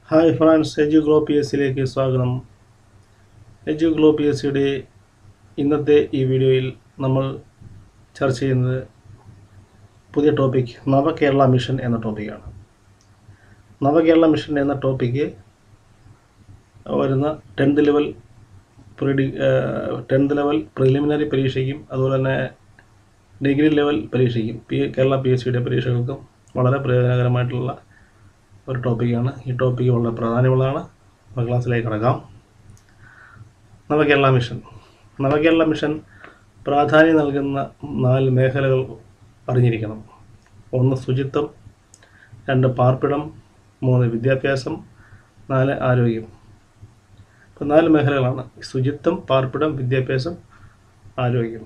hi friends edu glow P S സിയിലേക്ക് സ്വാഗതം എജു glow P S സിയുടെ ഇന്നത്തെ ഈ വീഡിയോയിൽ നമ്മൾ ചർച്ച ചെയ്യുന്നത് പുതിയ ടോപ്പിക് നവകേരള മിഷൻ എന്ന ടോപ്പിക്കാണ് നവകേരള മിഷൻ എന്ന ടോപ്പിക്ക് വരുന്ന ടെൻത്ത് ലെവൽ പ്രിഡി ടെൻത്ത് ലെവൽ പ്രിലിമിനറി പരീക്ഷയ്ക്കും അതുപോലെ തന്നെ ഡിഗ്രി ലെവൽ പരീക്ഷയ്ക്കും പി കേരള പി എസ് സിയുടെ പരീക്ഷകൾക്കും വളരെ പ്രയോജനകരമായിട്ടുള്ള ഒരു ടോപ്പിക്കാണ് ഈ ടോപ്പിക്ക് വളരെ പ്രാധാന്യമുള്ളതാണ് നമുക്ക് ക്ലാസ്സിലേക്ക് കടക്കാം നവകേരള മിഷൻ നവകേരള മിഷൻ പ്രാധാന്യം നൽകുന്ന നാല് മേഖലകൾ അറിഞ്ഞിരിക്കണം ഒന്ന് ശുചിത്വം രണ്ട് പാർപ്പിടം മൂന്ന് വിദ്യാഭ്യാസം നാല് ആരോഗ്യം ഇപ്പം നാല് മേഖലകളാണ് ശുചിത്വം പാർപ്പിടം വിദ്യാഭ്യാസം ആരോഗ്യം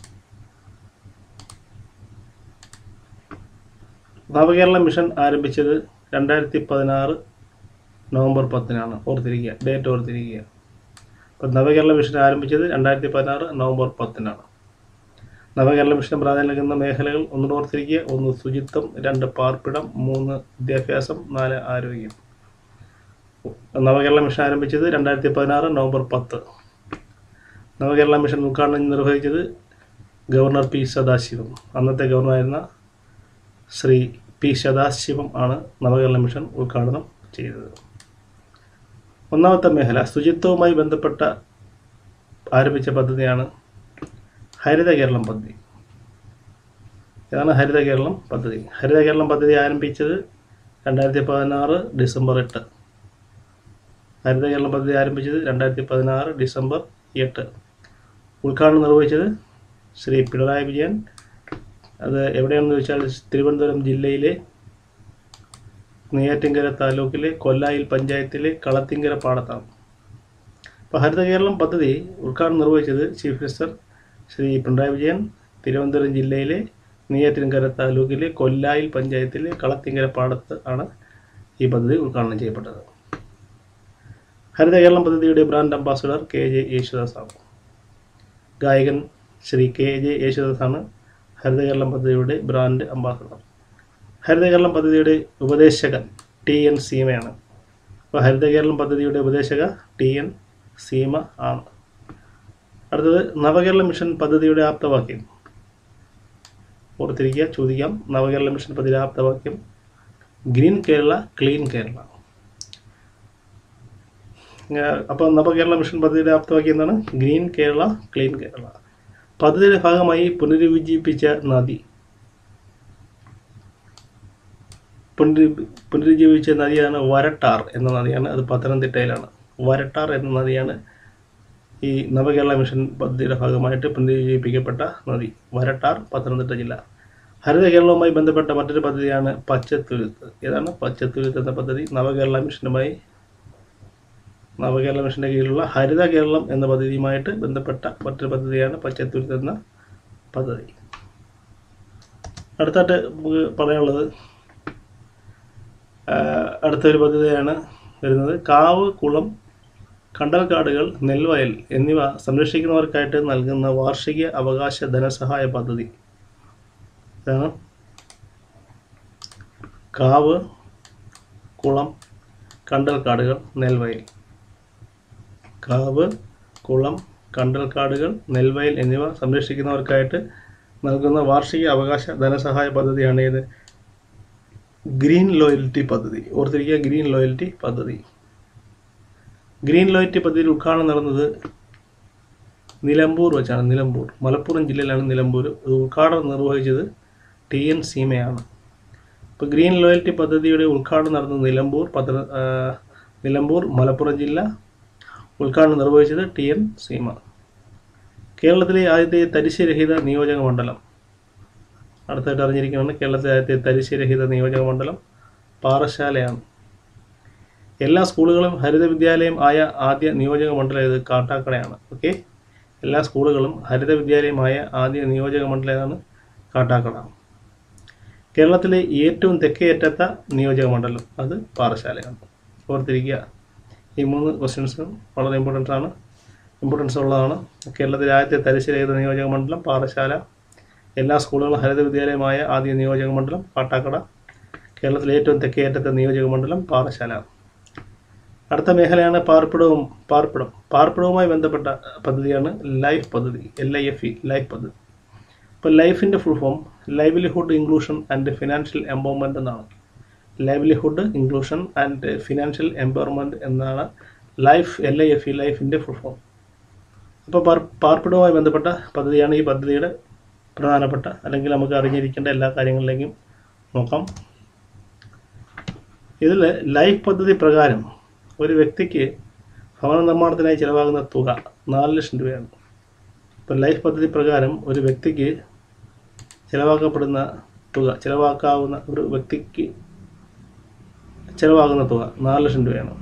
നവകേരള മിഷൻ ആരംഭിച്ചത് രണ്ടായിരത്തി പതിനാറ് നവംബർ പത്തിനാണ് ഓർത്തിരിക്കുക ഡേറ്റ് ഓർത്തിരിക്കുക അപ്പം നവകേരള മിഷൻ ആരംഭിച്ചത് രണ്ടായിരത്തി പതിനാറ് നവംബർ പത്തിനാണ് നവകേരള മിഷൻ പ്രാധാന്യം നൽകുന്ന മേഖലകൾ ഒന്നുകൂടെ ഓർത്തിരിക്കുക ഒന്ന് ശുചിത്വം രണ്ട് പാർപ്പിടം മൂന്ന് വിദ്യാഭ്യാസം നാല് ആരോഗ്യം നവകേരള മിഷൻ ആരംഭിച്ചത് രണ്ടായിരത്തി പതിനാറ് നവംബർ പത്ത് നവകേരള മിഷൻ ഉദ്ഘാടനം നിർവഹിച്ചത് ഗവർണർ പി സദാശിവം അന്നത്തെ ഗവർണറായിരുന്ന ശ്രീ പി സദാശിവം ആണ് നവകേരള മിഷൻ ഉദ്ഘാടനം ചെയ്തത് ഒന്നാമത്തെ മേഖല ശുചിത്വവുമായി ബന്ധപ്പെട്ട ആരംഭിച്ച പദ്ധതിയാണ് ഹരിത കേരളം പദ്ധതി ഇതാണ് ഹരിത കേരളം പദ്ധതി ഹരിത കേരളം പദ്ധതി ആരംഭിച്ചത് രണ്ടായിരത്തി പതിനാറ് ഡിസംബർ എട്ട് ഹരിത കേരളം പദ്ധതി ആരംഭിച്ചത് രണ്ടായിരത്തി പതിനാറ് ഡിസംബർ എട്ട് ഉദ്ഘാടനം നിർവഹിച്ചത് ശ്രീ പിണറായി വിജയൻ അത് എവിടെയാണെന്ന് ചോദിച്ചാൽ തിരുവനന്തപുരം ജില്ലയിലെ നെയ്യാറ്റിൻകര താലൂക്കിലെ കൊല്ലായിൽ പഞ്ചായത്തിലെ കളത്തിങ്കര പാടത്താണ് അപ്പോൾ ഹരിത കേരളം പദ്ധതി ഉദ്ഘാടനം നിർവഹിച്ചത് ചീഫ് മിനിസ്റ്റർ ശ്രീ പിണറായി വിജയൻ തിരുവനന്തപുരം ജില്ലയിലെ നെയ്യാറ്റിൻകര താലൂക്കിലെ കൊല്ലായിൽ പഞ്ചായത്തിലെ കളത്തിങ്കര പാടത്ത് ആണ് ഈ പദ്ധതി ഉദ്ഘാടനം ചെയ്യപ്പെട്ടത് ഹരിത കേരളം പദ്ധതിയുടെ ബ്രാൻഡ് അംബാസഡർ കെ ജെ യേശുദാസാണ് ഗായകൻ ശ്രീ കെ ജെ യേശുദാസാണ് ഹരിത കേരളം പദ്ധതിയുടെ ബ്രാൻഡ് അംബാസഡർ ഹരിത കേരളം പദ്ധതിയുടെ ഉപദേശകൻ ടി എൻ സീമയാണ് അപ്പോൾ ഹരിത കേരളം പദ്ധതിയുടെ ഉപദേശക ടി എൻ സീമ ആണ് അടുത്തത് നവകേരള മിഷൻ പദ്ധതിയുടെ ആപ്തവാക്യം ഓർത്തിരിക്കുക ചോദിക്കാം നവകേരള മിഷൻ പദ്ധതിയുടെ ആപ്തവാക്യം ഗ്രീൻ കേരള ക്ലീൻ കേരള അപ്പോൾ നവകേരള മിഷൻ പദ്ധതിയുടെ ആപ്തവാക്യം എന്താണ് ഗ്രീൻ കേരള ക്ലീൻ കേരള പദ്ധതിയുടെ ഭാഗമായി പുനരുജ്ജീവിപ്പിച്ച നദി പുനരുജ്ജീവിച്ച നദിയാണ് വരട്ടാർ എന്ന നദിയാണ് അത് പത്തനംതിട്ടയിലാണ് വരട്ടാർ എന്ന നദിയാണ് ഈ നവകേരള മിഷൻ പദ്ധതിയുടെ ഭാഗമായിട്ട് പുനരുജ്ജീവിപ്പിക്കപ്പെട്ട നദി വരട്ടാർ പത്തനംതിട്ട ജില്ല ഹരിത കേരളവുമായി ബന്ധപ്പെട്ട മറ്റൊരു പദ്ധതിയാണ് പച്ചത്തുരുത്ത് ഏതാണ് പച്ചത്തുരുത്ത് എന്ന പദ്ധതി നവകേരള മിഷനുമായി നവകേരള മിഷൻ്റെ കീഴിലുള്ള ഹരിത കേരളം എന്ന പദ്ധതിയുമായിട്ട് ബന്ധപ്പെട്ട മറ്റൊരു പദ്ധതിയാണ് പച്ചത്തുരുത്ത് എന്ന പദ്ധതി അടുത്തായിട്ട് നമുക്ക് പറയാനുള്ളത് അടുത്തൊരു പദ്ധതിയാണ് വരുന്നത് കാവ് കുളം കണ്ടൽക്കാടുകൾ നെൽവയൽ എന്നിവ സംരക്ഷിക്കുന്നവർക്കായിട്ട് നൽകുന്ന വാർഷിക അവകാശ ധനസഹായ പദ്ധതി ഇതാണ് കാവ് കുളം കണ്ടൽക്കാടുകൾ നെൽവയൽ കാവ് കുളം കണ്ടൽക്കാടുകൾ നെൽവയൽ എന്നിവ സംരക്ഷിക്കുന്നവർക്കായിട്ട് നൽകുന്ന വാർഷിക അവകാശ ധനസഹായ പദ്ധതിയാണ് ഇത് ഗ്രീൻ ലോയൽറ്റി പദ്ധതി ഓർത്തിരിക്കുക ഗ്രീൻ ലോയൽറ്റി പദ്ധതി ഗ്രീൻ ലോയൽറ്റി പദ്ധതിയിൽ ഉദ്ഘാടനം നടന്നത് നിലമ്പൂർ വെച്ചാണ് നിലമ്പൂർ മലപ്പുറം ജില്ലയിലാണ് നിലമ്പൂർ ഇത് ഉദ്ഘാടനം നിർവഹിച്ചത് ടി എൻ സീമയാണ് ഇപ്പോൾ ഗ്രീൻ ലോയൽറ്റി പദ്ധതിയുടെ ഉദ്ഘാടനം നടന്നത് നിലമ്പൂർ പത്തന നിലമ്പൂർ മലപ്പുറം ജില്ല ഉദ്ഘാടനം നിർവഹിച്ചത് ടി എൻ സീമ കേരളത്തിലെ ആദ്യത്തെ തരിശുരഹിത നിയോജക മണ്ഡലം അടുത്തായിട്ട് അറിഞ്ഞിരിക്കുന്നതാണ് കേരളത്തിലെ ആദ്യത്തെ തരിശുരഹിത നിയോജക മണ്ഡലം പാറശാലയാണ് എല്ലാ സ്കൂളുകളും ഹരിത വിദ്യാലയം ആയ ആദ്യ നിയോജക മണ്ഡലം ഇത് കാട്ടാക്കടയാണ് ഓക്കെ എല്ലാ സ്കൂളുകളും ഹരിത വിദ്യാലയമായ ആദ്യ നിയോജക മണ്ഡലമാണ് കാട്ടാക്കട കേരളത്തിലെ ഏറ്റവും തെക്കേയറ്റത്ത നിയോജക മണ്ഡലം അത് പാറശാലയാണ് ഓർത്തിരിക്കുക ഈ മൂന്ന് ക്വസ്റ്റ്യൻസും വളരെ ഇമ്പോർട്ടൻ്റ് ആണ് ഇമ്പോർട്ടൻസ് ഉള്ളതാണ് കേരളത്തിലെ ആദ്യത്തെ തരിശുരഹിത നിയോജക മണ്ഡലം പാറശാല എല്ലാ സ്കൂളുകളും ഹരിത വിദ്യാലയമായ ആദ്യ നിയോജക മണ്ഡലം കാട്ടാക്കട കേരളത്തിലെ ഏറ്റവും തെക്കേയറ്റത്തെ നിയോജക മണ്ഡലം പാറശാല അടുത്ത മേഖലയാണ് പാർപ്പിടവും പാർപ്പിടം പാർപ്പിടവുമായി ബന്ധപ്പെട്ട പദ്ധതിയാണ് ലൈഫ് പദ്ധതി L I F E life പദ്ധതി ഇപ്പോൾ ലൈഫിൻ്റെ full form livelihood inclusion and financial empowerment എന്നാണ് livelihood inclusion and financial empowerment എന്നാണ് life L I F E ലൈഫിൻ്റെ ഫുൾ ഫോം അപ്പോൾ പാർ പാർപ്പിടവുമായി ബന്ധപ്പെട്ട പദ്ധതിയാണ് ഈ പദ്ധതിയുടെ പ്രധാനപ്പെട്ട അല്ലെങ്കിൽ നമുക്ക് അറിഞ്ഞിരിക്കേണ്ട എല്ലാ കാര്യങ്ങളിലേക്കും നോക്കാം ഇതിൽ ലൈഫ് പദ്ധതി പ്രകാരം ഒരു വ്യക്തിക്ക് ഭവന നിർമ്മാണത്തിനായി ചിലവാകുന്ന തുക നാല് ലക്ഷം രൂപയാണ് ഇപ്പം ലൈഫ് പദ്ധതി പ്രകാരം ഒരു വ്യക്തിക്ക് ചിലവാക്കപ്പെടുന്ന തുക ചിലവാക്കാവുന്ന ഒരു വ്യക്തിക്ക് ചിലവാകുന്ന തുക നാല് ലക്ഷം രൂപയാണ്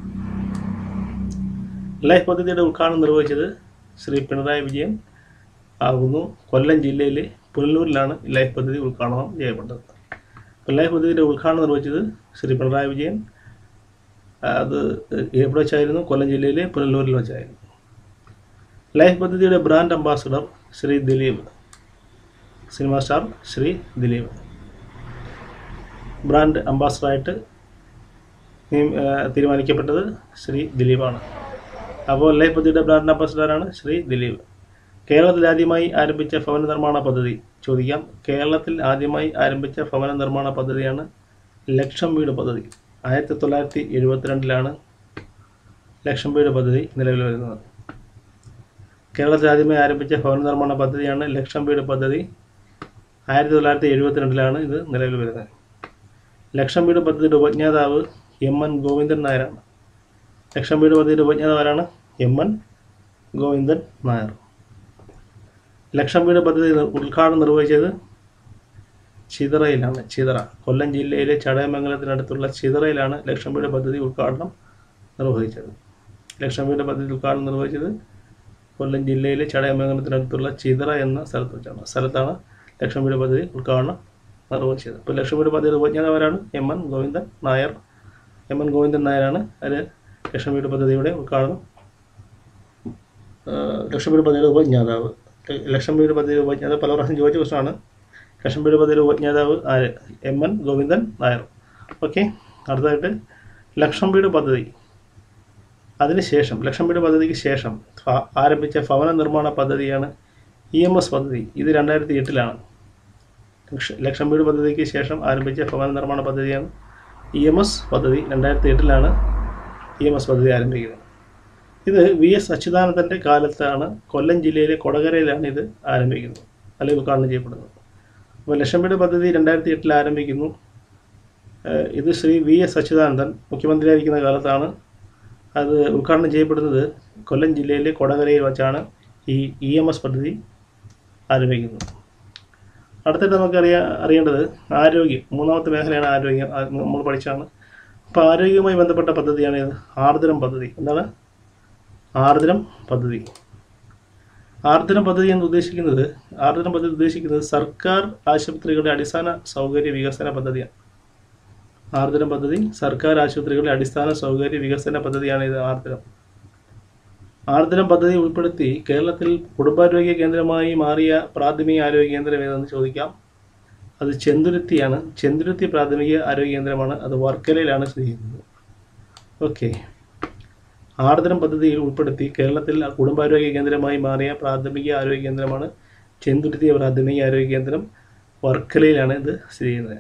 ലൈഫ് പദ്ധതിയുടെ ഉദ്ഘാടനം നിർവഹിച്ചത് ശ്രീ പിണറായി വിജയൻ ആകുന്നു കൊല്ലം ജില്ലയിലെ പുനലൂരിലാണ് ഈ ലൈഫ് പദ്ധതി ഉദ്ഘാടനം ചെയ്യപ്പെട്ടത് അപ്പോൾ ലൈഫ് പദ്ധതിയുടെ ഉദ്ഘാടനം നിർവഹിച്ചത് ശ്രീ പിണറായി വിജയൻ അത് എവിടെ വെച്ചായിരുന്നു കൊല്ലം ജില്ലയിലെ പുനലൂരിൽ വെച്ചായിരുന്നു ലൈഫ് പദ്ധതിയുടെ brand ambassador Shri Dileep cinema star Shri Dileep brand അംബാസഡറായിട്ട് നിയം- ആ, തീരുമാനിക്കപ്പെട്ടത് ശ്രീ ദിലീപാണ് അപ്പോൾ ലൈഫ് പദ്ധതിയുടെ ബ്രാൻഡ് അംബാസഡറാണ് ശ്രീ ദിലീപ് കേരളത്തിൽ ആദ്യമായി ആരംഭിച്ച ഭവന നിർമ്മാണ പദ്ധതി ചോദിക്കാം കേരളത്തിൽ ആദ്യമായി ആരംഭിച്ച ഭവന നിർമ്മാണ പദ്ധതിയാണ് ലക്ഷം വീട് പദ്ധതി ആയിരത്തി തൊള്ളായിരത്തി എഴുപത്തിരണ്ടിലാണ് ലക്ഷം വീട് പദ്ധതി നിലവിൽ വരുന്നത് കേരളത്തിൽ ആദ്യമായി ആരംഭിച്ച ഭവന നിർമ്മാണ പദ്ധതിയാണ് ലക്ഷം വീട് പദ്ധതി ആയിരത്തി തൊള്ളായിരത്തി എഴുപത്തിരണ്ടിലാണ് ഇത് നിലവിൽ വരുന്നത് ലക്ഷം വീട് പദ്ധതിയുടെ ഉപജ്ഞാതാവ് എം എൻ ഗോവിന്ദൻ നായരാണ് ലക്ഷം വീട് പദ്ധതിയുടെ ഉപജ്ഞാതാവ് ആരാണ് എം എൻ ഗോവിന്ദൻ നായർ ലക്ഷം വീട് പദ്ധതി നി- ഉദ്ഘാടനം നിർവഹിച്ചത് ചിതറയിലാണ് ചിതറ കൊല്ലം ജില്ലയിലെ ചടയമംഗലത്തിനടുത്തുള്ള ചിതറയിലാണ് ലക്ഷം വീട് പദ്ധതി ഉദ്ഘാടനം നിർവഹിച്ചത് ലക്ഷം വീട് പദ്ധതി ഉദ്ഘാടനം നിർവഹിച്ചത് കൊല്ലം ജില്ലയിലെ ചടയമംഗലത്തിനടുത്തുള്ള ചിതറ എന്ന സ്ഥലത്ത് വെച്ചാണ് സ്ഥലത്താണ് ലക്ഷം വീട് പദ്ധതി ഉദ്ഘാടനം നിർവഹിച്ചത് ഇപ്പോൾ ലക്ഷം വീട് പദ്ധതി ഉപജ്ഞാതാവരാണ് M N Govindan Nair M N Govindan നായരാണ് അതിൽ ലക്ഷം വീട് പദ്ധതിയുടെ ഉദ്ഘാടനം ഏഹ് ലക്ഷം വീട് പദ്ധതിയുടെ ഉപജ്ഞാതാവ് ലക്ഷം വീട് പദ്ധതി ഉപജ്ഞാതാവ് പല പ്രാവശ്യം ചോദിച്ച പ്രശ്നമാണ് ലക്ഷം വീട് പദ്ധതിയുടെ ഉപജ്ഞാതാവ് ആര് M N Govindan Nair okay അടുത്തതായിട്ട് ലക്ഷം വീട് പദ്ധതി അതിനുശേഷം ലക്ഷം വീട് പദ്ധതിക്ക് ശേഷം ഫ- ആരംഭിച്ച ഭവന നിർമ്മാണ പദ്ധതിയാണ് ഇ എം എസ് പദ്ധതി ഇത് രണ്ടായിരത്തി എട്ടിലാണ് ലക്ഷ- ലക്ഷം വീട് പദ്ധതിക്ക് ശേഷം ആരംഭിച്ച ഭവന നിർമ്മാണ പദ്ധതിയാണ് ഇ എം എസ് പദ്ധതി രണ്ടായിരത്തി എട്ടിലാണ് ഇ എം എസ് പദ്ധതി ആരംഭിക്കുന്നത് ഇത് വി എസ് അച്യുതാനന്ദൻ്റെ കാലത്താണ് കൊല്ലം ജില്ലയിലെ കൊടകരയിലാണ് ഇത് ആരംഭിക്കുന്നത് അല്ലെങ്കിൽ ഉദ്ഘാടനം ചെയ്യപ്പെടുന്നത് അപ്പോൾ ലക്ഷം വീട് പദ്ധതി രണ്ടായിരത്തി എട്ടിൽ ആരംഭിക്കുന്നു ഏഹ് ഇത് ശ്രീ വി എസ് അച്യുതാനന്ദൻ മുഖ്യമന്ത്രിയായിരിക്കുന്ന കാലത്താണ് അത് ഉദ്ഘാടനം ചെയ്യപ്പെടുന്നത് കൊല്ലം ജില്ലയിലെ കൊടകരയിൽ വച്ചാണ് ഈ ഇ എം എസ് പദ്ധതി ആരംഭിക്കുന്നത് അടുത്തിട്ട് നമുക്കറിയാ അറിയേണ്ടത് ആരോഗ്യം മൂന്നാമത്തെ മേഖലയാണ് ആരോഗ്യം ആ, നമ്മൾ പഠിച്ചാണ് അപ്പോൾ ആരോഗ്യവുമായി ബന്ധപ്പെട്ട പദ്ധതിയാണ് ഇത് ആർദ്രം പദ്ധതി എന്താണ് ആർദ്രം പദ്ധതി ആർദ്രം പദ്ധതി എന്ന് ഉദ്ദേശിക്കുന്നത് ആർദ്രം പദ്ധതി ഉദ്ദേശിക്കുന്നത് സർക്കാർ ആശുപത്രികളുടെ അടിസ്ഥാന സൗകര്യ വികസന പദ്ധതിയാണ് ആർദ്രം പദ്ധതി സർക്കാർ ആശുപത്രികളുടെ അടിസ്ഥാന സൗകര്യ വികസന പദ്ധതിയാണ് ഇത് ആർദ്രം ആർദ്രം പദ്ധതി ഉൾപ്പെടുത്തി കേരളത്തിൽ കുടുംബാരോഗ്യ കേന്ദ്രമായി മാറിയ പ്രാഥമിക ആരോഗ്യ കേന്ദ്രം ഏതെന്ന് ചോദിക്കാം അത് ചെന്തുരുത്തിയാണ് ചെന്തുരുത്തി പ്രാഥമിക ആരോഗ്യ കേന്ദ്രമാണ് അത് വർക്കലയിലാണ് സ്ഥിതി ചെയ്യുന്നത് ഓക്കെ ആർദ്രം പദ്ധതിയിൽ ഉൾപ്പെടുത്തി കേരളത്തിൽ കുടുംബാരോഗ്യ കേന്ദ്രമായി മാറിയ പ്രാഥമിക ആരോഗ്യ കേന്ദ്രമാണ് ചെന്തുരുത്തി പ്രാഥമിക ആരോഗ്യ കേന്ദ്രം വർക്കലയിലാണ് ഇത് സ്ഥിതി ചെയ്യുന്നത്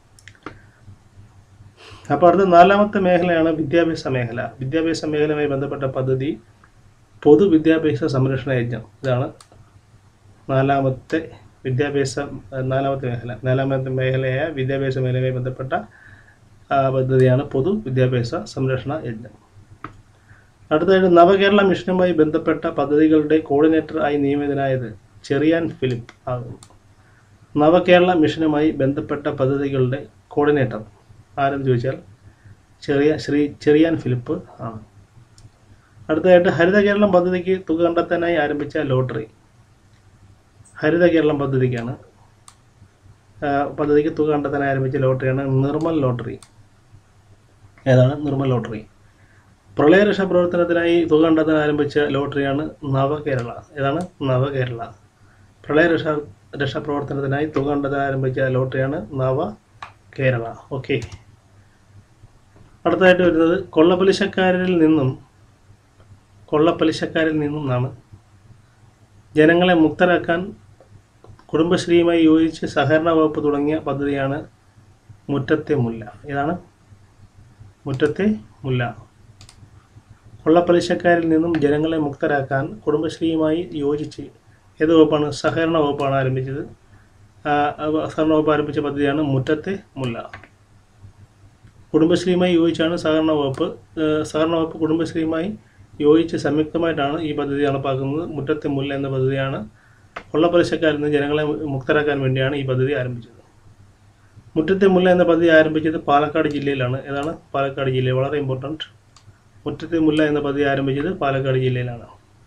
അപ്പോൾ അടുത്ത നാലാമത്തെ മേഖലയാണ് വിദ്യാഭ്യാസ മേഖല വിദ്യാഭ്യാസ മേഖലയുമായി ബന്ധപ്പെട്ട പദ്ധതി പൊതുവിദ്യാഭ്യാസ സംരക്ഷണ യജ്ഞം ഇതാണ് നാലാമത്തെ വിദ്യാഭ്യാസ ഏഹ് നാലാമത്തെ മേഖല നാലാമത്തെ മേഖലയായ വിദ്യാഭ്യാസ മേഖലയുമായി ബന്ധപ്പെട്ട ആ, പദ്ധതിയാണ് പൊതു വിദ്യാഭ്യാസ സംരക്ഷണ യജ്ഞം അടുത്തതായിട്ട് നവകേരള മിഷനുമായി ബന്ധപ്പെട്ട പദ്ധതികളുടെ കോർഡിനേറ്റർ ആയി നിയമിതനായത് ചെറിയാൻ ഫിലിപ്പ് ആകുന്നു നവകേരള മിഷനുമായി ബന്ധപ്പെട്ട പദ്ധതികളുടെ കോർഡിനേറ്റർ ആരെന്ന് ചോദിച്ചാൽ ചെറിയ ശ്രീ ചെറിയാൻ ഫിലിപ്പ് ആണ് അടുത്തതായിട്ട് ഹരിത കേരളം പദ്ധതിക്ക് തുക കണ്ടെത്താനായി ആരംഭിച്ച ലോട്ടറി ഹരിത കേരളം പദ്ധതിക്കാണ് ആ, പദ്ധതിക്ക് തുക കണ്ടെത്താനായി ആരംഭിച്ച ലോട്ടറിയാണ് നിർമ്മൽ ലോട്ടറി ഏതാണ് നിർമ്മൽ ലോട്ടറി പ്രളയ രക്ഷാപ്രവർത്തനത്തിനായി തുക കണ്ടെത്താൻ ആരംഭിച്ച ലോട്ടറിയാണ് നവകേരള ഏതാണ് നവകേരള പ്രളയ രക്ഷാ രക്ഷാപ്രവർത്തനത്തിനായി തുക കണ്ടെത്താൻ ആരംഭിച്ച ലോട്ടറിയാണ് നവ കേരള ഓക്കെ അടുത്തതായിട്ട് വരുന്നത് കൊള്ളപ്പലിശക്കാരിൽ നിന്നും കൊള്ളപ്പലിശക്കാരിൽ നിന്നും എന്നാണ് ജനങ്ങളെ മുക്തരാക്കാൻ കുടുംബശ്രീയുമായി യോജിച്ച് സഹകരണ വകുപ്പ് തുടങ്ങിയ പദ്ധതിയാണ് മുറ്റത്തെ മുല്ല ഇതാണ് മുറ്റത്തെ മുല്ല കൊള്ളപ്പലിശക്കാരിൽ നിന്നും ജനങ്ങളെ മുക്തരാക്കാൻ കുടുംബശ്രീയുമായി യോജിച്ച് ഏത് വകുപ്പാണ് സഹകരണ വകുപ്പാണ് ആരംഭിച്ചത് ആ, അവ- സഹകരണ വകുപ്പ് ആരംഭിച്ച പദ്ധതിയാണ് മുറ്റത്തെ മുല്ല കുടുംബശ്രീയുമായി യോജിച്ചാണ് സഹകരണ വകുപ്പ് ഏഹ്, സഹകരണ വകുപ്പ് കുടുംബശ്രീയുമായി യോജിച്ച് സംയുക്തമായിട്ടാണ് ഈ പദ്ധതി നടപ്പാക്കുന്നത് മുറ്റത്തെ മുല്ല എന്ന പദ്ധതിയാണ് കൊള്ളപ്പലിശക്കാരിൽ നിന്ന് ജനങ്ങളെ മുക്തരാക്കാൻ വേണ്ടിയാണ് ഈ പദ്ധതി ആരംഭിച്ചത് മുറ്റത്തെ മുല്ല എന്ന പദ്ധതി ആരംഭിച്ചത് പാലക്കാട് ജില്ലയിലാണ് ഏതാണ് പാലക്കാട് ജില്ല വളരെ ഇമ്പോർട്ടൻറ്റ് മുറ്റത്തെ മുല്ല എന്ന പദ്ധതി ആരംഭിച്ചത് പാലക്കാട് ജില്ലയിലാണ്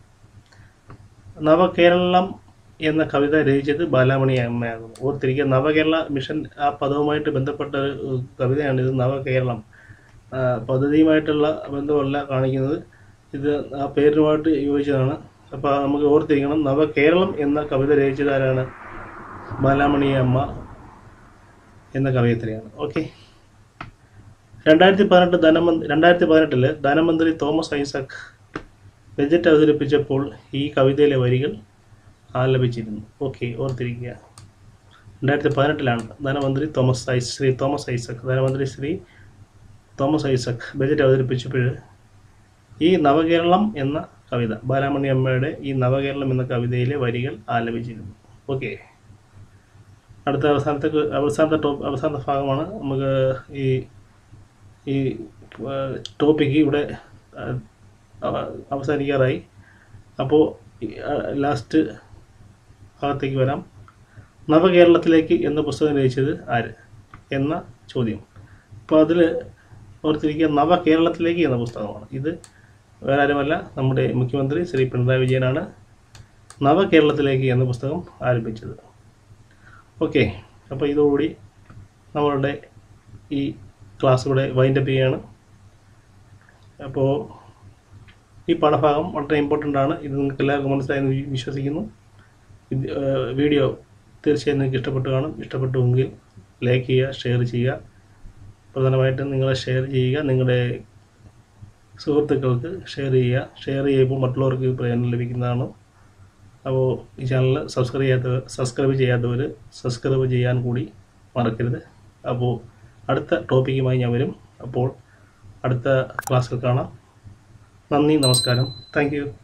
നവകേരളം എന്ന കവിത രചിച്ചത് ബാലാമണി അമ്മയാകുന്നു ഓർത്തിരിക്കുക നവകേരള മിഷൻ ആ പദവുമായിട്ട് ബന്ധപ്പെട്ട ഒരു കവിതയാണ് ഇത് നവകേരളം ആ, പദ്ധതിയുമായിട്ടുള്ള ബന്ധമല്ല കാണിക്കുന്നത് ഇത് ആ പേരുമായിട്ട് യോജിച്ചതാണ് അപ്പോൾ നമുക്ക് ഓർത്തിരിക്കണം നവകേരളം എന്ന കവിത രചിച്ചത് ആരാണ് ബാലാമണി അമ്മ എന്ന കവയത്രിയാണ് ഓക്കെ രണ്ടായിരത്തി പതിനെട്ട് ധനമന്ത്രി രണ്ടായിരത്തി പതിനെട്ടില് ധനമന്ത്രി തോമസ് ഐസക് ബജറ്റ് അവതരിപ്പിച്ചപ്പോൾ ഈ കവിതയിലെ വരികൾ ആലപിച്ചിരുന്നു ഓക്കെ ഓർത്തിരിക്കുക രണ്ടായിരത്തി പതിനെട്ടിലാണ് ധനമന്ത്രി തോമസ് ഐസ് ശ്രീ തോമസ് ഐസക് ധനമന്ത്രി ശ്രീ തോമസ് ഐസക് ബജറ്റ് അവതരിപ്പിച്ചപ്പോൾ ഈ നവകേരളം എന്ന കവിത ബാലാമണി അമ്മയുടെ ഈ നവകേരളം എന്ന കവിതയിലെ വരികൾ ആലപിച്ചിരുന്നു ഓക്കെ അടുത്ത അവസാനത്തെ കു- അവസാനത്തെ ടോപ്പ് അവസാനത്തെ ഭാഗമാണ് നമുക്ക് ഈ ഈ ടോപ്പിക്ക് ഇവിടെ ആ, അവ- അവസാനിക്കാറായി അപ്പോൾ ലാസ്റ്റ് ഭാഗത്തേക്ക് വരാം നവകേരളത്തിലേക്ക് എന്ന പുസ്തകം രചിച്ചത് ആര് എന്ന ചോദ്യം അപ്പോൾ അതിൽ ഓർത്തിരിക്കുക നവകേരളത്തിലേക്ക് എന്ന പുസ്തകമാണ് ഇത് വേറെ ആരുമല്ല നമ്മുടെ മുഖ്യമന്ത്രി ശ്രീ പിണറായി വിജയനാണ് നവകേരളത്തിലേക്ക് എന്ന പുസ്തകം ആരംഭിച്ചത് ഓക്കെ അപ്പോൾ ഇതോടുകൂടി നമ്മളുടെ ഈ ക്ലാസ് ഇവിടെ വൈൻഡപ്പ് ചെയ്യുകയാണ് അപ്പോൾ ഈ പാഠഭാഗം വളരെ ഇമ്പോർട്ടൻ്റ് ആണ് ഇത് നിങ്ങൾക്ക് എല്ലാവർക്കും മനസ്സിലായെന്ന് വി- വിശ്വസിക്കുന്നു ഇത് ഏഹ് വീഡിയോ തീർച്ചയായും നിങ്ങൾക്ക് ഇഷ്ടപ്പെട്ടു കാണും ഇഷ്ടപ്പെട്ടുവെങ്കിൽ ലൈക്ക് ചെയ്യുക ഷെയർ ചെയ്യുക പ്രധാനമായിട്ടും നിങ്ങൾ ഷെയർ ചെയ്യുക നിങ്ങളുടെ സുഹൃത്തുക്കൾക്ക് ഷെയർ ചെയ്യുക ഷെയർ ചെയ്യുമ്പോൾ മറ്റുള്ളവർക്ക് പ്രയോജനം ലഭിക്കുന്നതാണ് അപ്പോൾ ഈ ചാനൽ സബ്സ്ക്രൈബ് ചെയ്യാത്തവർ സബ്സ്ക്രൈബ് ചെയ്യാത്തവർ സബ്സ്ക്രൈബ് ചെയ്യാൻ കൂടി മറക്കരുത് അപ്പോൾ അടുത്ത ടോപ്പിക്കുമായി ഞാൻ വരും അപ്പോൾ അടുത്ത ക്ലാസ്സിൽ കാണാം നന്ദി നമസ്കാരം താങ്ക് യു